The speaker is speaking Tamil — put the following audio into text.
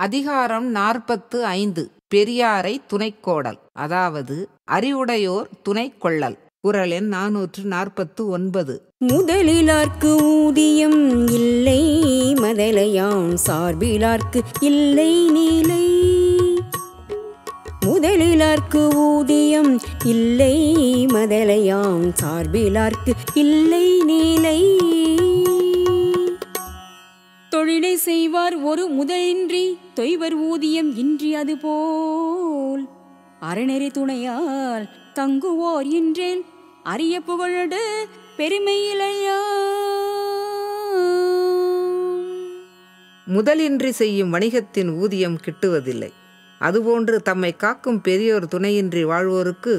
அதிகாரம் நாற்பத்து ஐந்து பெரியாரை துணைக்கோடல் அதாவது அறிவுடையோர் துணை கொள்ளல் குரல் எண் நாநூற்று நாற்பத்து ஒன்பது முதலிலார்க்கு ஊதியம் இல்லை மதலையாம் சார்பிலார்க்கு இல்லை நீலை முதலிலார்க்கு ஊதியம் இல்லை மதலையாம் சார்பிலார்க்கு இல்லை நீலை தொழிலை செய்வார் ஒரு முதலின்றி தொய்வர் ஊதியம் இன்றி அதுபோல் அறநெறி துணையால் தங்குவோர் இன்றேல் அரிய புகழடு பெருமையிலையா முதலின்றி செய்யும் வணிகத்தின் ஊதியம் கிட்டுவதில்லை அதுபோன்று தம்மை காக்கும் பெரியோர் துணையின்றி வாழ்வோருக்கு